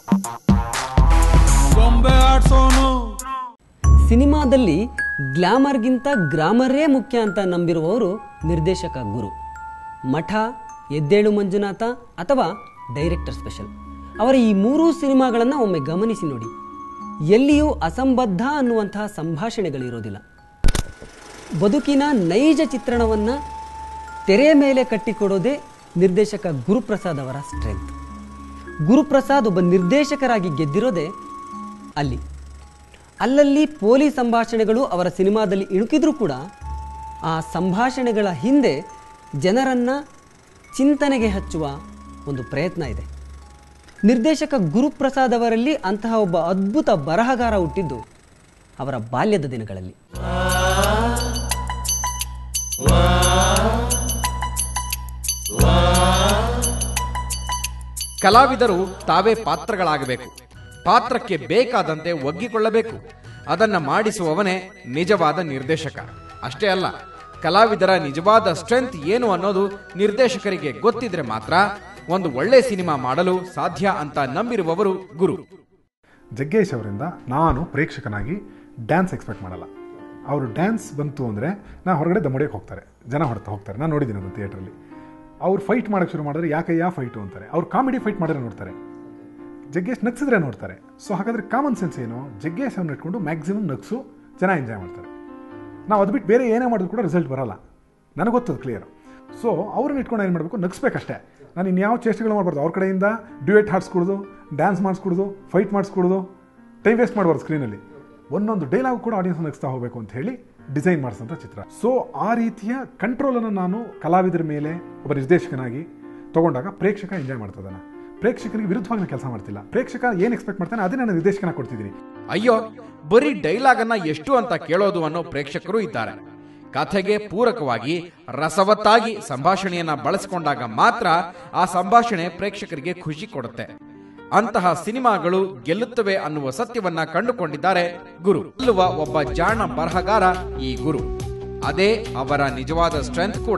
ಗೊಂಬೆ ಆಡ್ಸೋನು ಸಿನಿಮಾದಲ್ಲಿ ಗ್ಲಾಮರ್ಗಿಂತ ಗ್ರಾಮರೇ ಮುಖ್ಯ ಅಂತ ನಂಬಿರುವವರು ನಿರ್ದೇಶಕ ಗುರು ಮಠ ಎದ್ದೇಳು ಮಂಜುನಾಥ ಅಥವಾ ಡೈರೆಕ್ಟರ್ ಸ್ಪೆಷಲ್ ಅವರ ಈ ಮೂರೂ ಸಿನಿಮಾಗಳನ್ನು ಒಮ್ಮೆ ಗಮನಿಸಿ ನೋಡಿ ಎಲ್ಲಿಯೂ ಅಸಂಬದ್ಧ ಅನ್ನುವಂತಹ ಸಂಭಾಷಣೆಗಳಿರೋದಿಲ್ಲ ಬದುಕಿನ ನೈಜ ಚಿತ್ರಣವನ್ನು ತೆರೆಯ ಮೇಲೆ ಕಟ್ಟಿಕೊಡೋದೇ ನಿರ್ದೇಶಕ ಗುರುಪ್ರಸಾದ್ ಅವರ ಸ್ಟ್ರೆಂತ್ ಗುರುಪ್ರಸಾದ್ ಒಬ್ಬ ನಿರ್ದೇಶಕರಾಗಿ ಗೆದ್ದಿರೋದೇ ಅಲ್ಲಿ ಅಲ್ಲಲ್ಲಿ ಪೋಲಿ ಸಂಭಾಷಣೆಗಳು ಅವರ ಸಿನಿಮಾದಲ್ಲಿ ಇಣುಕಿದ್ರೂ ಕೂಡ ಆ ಸಂಭಾಷಣೆಗಳ ಹಿಂದೆ ಜನರನ್ನು ಚಿಂತನೆಗೆ ಹಚ್ಚುವ ಒಂದು ಪ್ರಯತ್ನ ಇದೆ ನಿರ್ದೇಶಕ ಗುರುಪ್ರಸಾದ್ ಅವರಲ್ಲಿ ಅಂತಹ ಒಬ್ಬ ಅದ್ಭುತ ಬರಹಗಾರ ಹುಟ್ಟಿದ್ದು ಅವರ ಬಾಲ್ಯದ ದಿನಗಳಲ್ಲಿ ಕಲಾವಿದರು ತಾವೇ ಪಾತ್ರಗಳಾಗಬೇಕು ಪಾತ್ರಕ್ಕೆ ಬೇಕಾದಂತೆ ಒಗ್ಗಿಕೊಳ್ಳಬೇಕು ಅದನ್ನ ಮಾಡಿಸುವವನೇ ನಿಜವಾದ ನಿರ್ದೇಶಕ ಅಷ್ಟೇ ಅಲ್ಲ ಕಲಾವಿದರ ನಿಜವಾದ ಸ್ಟ್ರೆಂತ್ ಏನು ಅನ್ನೋದು ನಿರ್ದೇಶಕರಿಗೆ ಗೊತ್ತಿದ್ರೆ ಮಾತ್ರ ಒಂದು ಒಳ್ಳೆ ಸಿನಿಮಾ ಮಾಡಲು ಸಾಧ್ಯ ಅಂತ ನಂಬಿರುವವರು ಗುರು ಜಗ್ಗೇಶ್ ಅವರಿಂದ ನಾನು ಪ್ರೇಕ್ಷಕನಾಗಿ ಡ್ಯಾನ್ಸ್ ಎಕ್ಸ್ಪೆಕ್ಟ್ ಮಾಡಲ್ಲ ಅವರು ಡ್ಯಾನ್ಸ್ ಬಂತು ಅಂದರೆ ನಾ ಹೊರಗಡೆ ದಮ್ಮಡಿಯಕ್ಕೆ ಹೋಗ್ತಾರೆ ಜನ ಹೊಡ್ತಾ ಹೋಗ್ತಾರೆ ನಾನು ನೋಡಿದ್ದೀನಿ ಅದು ಥಿಯೇಟ್ರಲ್ಲಿ ಅವ್ರು ಫೈಟ್ ಮಾಡೋಕ್ಕೆ ಶುರು ಮಾಡಿದ್ರೆ ಯಾಕೆ ಯಾ ಫೈಟು ಅಂತಾರೆ ಅವ್ರು ಕಾಮಿಡಿ ಫೈಟ್ ಮಾಡಿದ್ರೆ ನೋಡ್ತಾರೆ ಜಗ್ಗೇಶ್ ನಗ್ಸಿದ್ರೆ ನೋಡ್ತಾರೆ ಸೊ ಹಾಗಾದರೆ ಕಾಮನ್ ಸೆನ್ಸ್ ಏನು ಜಗ್ಗೇಶ್ ಅವ್ರನ್ನ ಇಟ್ಕೊಂಡು ಮ್ಯಾಕ್ಸಿಮಮ್ ನಗ್ಸು ಜನ ಎಂಜಾಯ್ ಮಾಡ್ತಾರೆ ನಾವು ಅದು ಬಿಟ್ಟು ಬೇರೆ ಏನೇ ಮಾಡಿದ್ರು ಕೂಡ ರಿಸಲ್ಟ್ ಬರಲ್ಲ ನನಗೆ ಗೊತ್ತದು ಕ್ಲಿಯರ್ ಸೊ ಅವ್ರನ್ನ ಇಟ್ಕೊಂಡು ಏನು ಮಾಡಬೇಕು ನಗಿಸ್ಬೇಕಷ್ಟೇ ನಾನು ಇನ್ಯಾವ ಚೇಷ್ಟೆಗಳು ಮಾಡಬಾರ್ದು ಅವ್ರ ಕಡೆಯಿಂದ ಡ್ಯೂಯೆಟ್ ಹಾಡ್ಸ್ಕೊಡೋದು ಡ್ಯಾನ್ಸ್ ಮಾಡಿಸ್ಕೊಡೋದು ಫೈಟ್ ಮಾಡಿಸ್ಕೊಡೋದು ಟೈಮ್ ವೇಸ್ಟ್ ಮಾಡಬಾರ್ದು ಸ್ಕ್ರೀನಲ್ಲಿ ಒಂದೊಂದು ಡೈಲಾಗ್ ಕೂಡ ಆಡಿಯನ್ಸ್ ನಗಿಸ್ತಾ ಹೋಗಬೇಕು ಅಂತ ಹೇಳಿ ಡಿಸೈನ್ ಮಾಡಿಸೋಂಥ ಚಿತ್ರ ಸೊ ಆ ರೀತಿಯ ಕಂಟ್ರೋಲನ್ನು ನಾನು ಕಲಾವಿದರ ಮೇಲೆ ಒಬ್ಬ ನಿರ್ದೇಶಕನಾಗಿ ತಗೊಂಡಾಗ ಪ್ರೇಕ್ಷಕ ಎಂಜಾಯ್ ಮಾಡ್ತದನ್ನ ಪ್ರೇಕ್ಷಕನಿಗೆ ವಿರುದ್ಧವಾಗಿ ನಾನು ಕೆಲಸ ಮಾಡ್ತಿಲ್ಲ ಪ್ರೇಕ್ಷಕ ಏನು ಎಕ್ಸ್ಪೆಕ್ಟ್ ಮಾಡ್ತಾನೆ ಅದೇ ನಾನು ನಿರ್ದೇಶಕನ ಕೊಡ್ತಿದ್ದೀನಿ ಅಯ್ಯೋ ಬರೀ ಡೈಲಾಗ್ ಅನ್ನ ಎಷ್ಟು ಅಂತ ಕೇಳೋದು ಅನ್ನೋ ಪ್ರೇಕ್ಷಕರು ಇದ್ದಾರೆ ಕಥೆಗೆ ಪೂರಕವಾಗಿ ರಸವತ್ತಾಗಿ ಸಂಭಾಷಣೆಯನ್ನ ಬಳಸಿಕೊಂಡಾಗ ಮಾತ್ರ ಆ ಸಂಭಾಷಣೆ ಪ್ರೇಕ್ಷಕರಿಗೆ ಖುಷಿ ಕೊಡುತ್ತೆ ಅಂತಹ ಸಿನಿಮಾಗಳು ಗೆಲ್ಲುತ್ತವೆ ಅನ್ನುವ ಸತ್ಯವನ್ನ ಕಂಡುಕೊಂಡಿದ್ದಾರೆ ಗುರು ಗೆಲ್ಲುವ ಒಬ್ಬ ಜಾಣ ಬರಹಗಾರ ಈ ಗುರು ಅದೇ ಅವರ ನಿಜವಾದ ಸ್ಟ್ರೆಂತ್ ಕೂಡ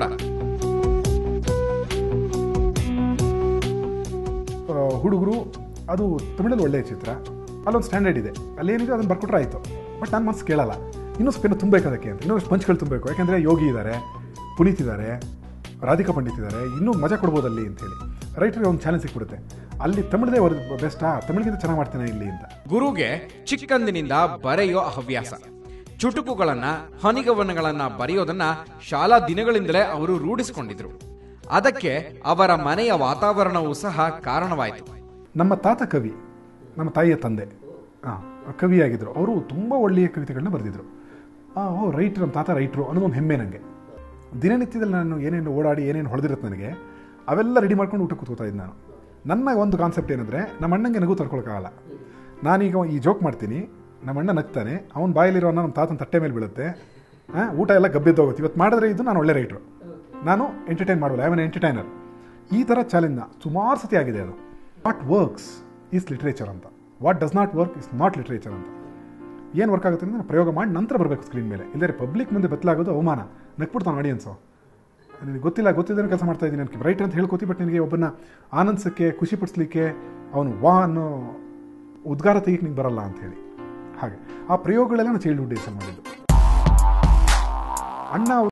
ಹುಡುಗರು ಅದು ತಮಿಳಲ್ಲಿ ಒಳ್ಳೆಯ ಚಿತ್ರ ಅಲ್ಲೊಂದು ಸ್ಟ್ಯಾಂಡರ್ಡ್ ಇದೆ ಅಲ್ಲೇನಿದೆ ಅದನ್ನು ಬರ್ಕೊಟ್ರೆ ಆಯಿತು ಬಟ್ ನನ್ನ ಮನಸ್ಸು ಕೇಳಲ್ಲ ಇನ್ನೂ ಸ್ವಲ್ಪ ಏನೋ ತುಂಬಬೇಕು ಅದಕ್ಕೆ ಅಂತ ಇನ್ನೂ ಪಂಚ್ಗಳು ತುಂಬಬೇಕು ಯಾಕೆಂದರೆ ಯೋಗಿ ಇದ್ದಾರೆ ಪುನೀತ್ ಇದ್ದಾರೆ ರಾಧಿಕಾ ಪಂಡಿತ್ ಇದ್ದಾರೆ ಇನ್ನೂ ಮಜಾ ಕೊಡ್ಬೋದು ಅಲ್ಲಿ ಅಂತೇಳಿ ರೈಟ್ರಿಗೆ ಒಂದು ಚಾಲೆಂಜ್ ಸಿಕ್ಬಿಡುತ್ತೆ ಅಲ್ಲಿ ತಮಿಳದೇ ಅವ್ರ ಬೆಸ್ಟಾ ತಮಿಳಿಗಿಂತ ಚೆನ್ನಾಗಿ ಮಾಡ್ತೇನೆ ಇಲ್ಲಿ ಅಂತ ಗುರುಗೆ ಚಿಕ್ಕಂದಿನಿಂದ ಬರೆಯೋ ಹವ್ಯಾಸ ಚುಟುಕುಗಳನ್ನ ಹನಿಗವನಗಳನ್ನ ಬರೆಯೋದನ್ನ ಶಾಲಾ ದಿನಗಳಿಂದಲೇ ಅವರು ರೂಢಿಸಿಕೊಂಡಿದ್ರು ಅದಕ್ಕೆ ಅವರ ಮನೆಯ ವಾತಾವರಣವೂ ಸಹ ಕಾರಣವಾಯಿತು ನಮ್ಮ ತಾತ ಕವಿ ನಮ್ಮ ತಾಯಿಯ ತಂದೆ ಹಾಂ ಕವಿಯಾಗಿದ್ದರು ಅವರು ತುಂಬ ಒಳ್ಳೆಯ ಕವಿತೆಗಳನ್ನ ಬರೆದಿದ್ರು ಓ ರೈಟ್ರು ನಮ್ಮ ತಾತ ರೈಟ್ರು ಅನ್ನೋದೊಂದು ಹೆಮ್ಮೆ ನನಗೆ ದಿನನಿತ್ಯದಲ್ಲಿ ನಾನು ಏನೇನು ಓಡಾಡಿ ಏನೇನು ಹೊಡೆದಿರುತ್ತೆ ನನಗೆ ಅವೆಲ್ಲ ರೆಡಿ ಮಾಡ್ಕೊಂಡು ಊಟ ಕೂತ್ಕೋತಾ ಇದ್ದೆ ನಾನು ನನ್ನ ಒಂದು ಕಾನ್ಸೆಪ್ಟ್ ಏನಂದರೆ ನಮ್ಮ ಅಣ್ಣಂಗೆ ನಗು ತಡ್ಕೊಳಕ್ಕಾಗಲ್ಲ ನಾನೀಗ ಈ ಜೋಕ್ ಮಾಡ್ತೀನಿ ನಮ್ಮ ಅಣ್ಣ ನಗ್ತಾನೆ ಅವ್ನ ಬಾಯಲ್ಲಿರೋ ಅನ್ನ ನಮ್ಮ ತಾತನ ತಟ್ಟೆ ಮೇಲೆ ಬೀಳುತ್ತೆ ಆ, ಊಟ ಎಲ್ಲ ಗಬ್ಬಿದ್ದೋಗುತ್ತೆ ಇವತ್ತು ಮಾಡಿದ್ರೆ ಇದು ನಾನು ಒಳ್ಳೆ ರೈಟ್ರು ನಾನು ಎಂಟರ್ಟೈನ್ ಮಾಡೋಲ್ಲ ಐ ಆನ್ ಎಂಟರ್ಟೈನರ್ ಈ ಥರ ಚಾಲೆಂಜ್ನ ಸುಮಾರು ಸತಿ ಆಗಿದೆ ಅದು ವಾಟ್ ವರ್ಕ್ಸ್ ಈಸ್ ಲಿಟ್ರೇಚರ್ ಅಂತ what does not work is not literature ಅಂತ ಏನು ವರ್ಕ್ ಆಗುತ್ತೆ ಅಂದರೆ ಪ್ರಯೋಗ ಮಾಡಿ ನಂತರ ಬರಬೇಕು ಸ್ಕ್ರೀನ್ ಮೇಲೆ ಇಲ್ಲದ್ರೆ ಪಬ್ಲಿಕ್ ಮುಂದೆ ಬದಲಾಗೋದು ಅವಮಾನ ನಕ್ಬಿಡ್ತಾನೆ ಆಡಿಯನ್ಸು ನಿನಗೆ ಗೊತ್ತಿಲ್ಲ ಗೊತ್ತಿದ್ದೇನೆ ಕೆಲಸ ಮಾಡ್ತಾ ಇದ್ದೀನಿ ನನಗೆ ರೈಟ್ ಅಂತ ಹೇಳ್ಕೊತಿ ಬಟ್ ನಿನಗೆ ಒಬ್ಬನ ಆನಂದಿಸಕ್ಕೆ ಖುಷಿ ಪಡಿಸ್ಲಿಕ್ಕೆ ಅವನು ವಾ ಅನ್ನೋ ಉದ್ಗಾರ ತೆಗಿಕ್ಕೆ ನಿಂಗೆ ಬರಲ್ಲ ಅಂತ ಹೇಳಿ ಹಾಗೆ ಆ ಪ್ರಯೋಗಗಳೆಲ್ಲ ನಾನು ಚೈಲ್ಡ್ಹುಡ್ ಡೇಸಲ್ಲಿ ಮಾಡಿದ್ದು ಅಣ್ಣ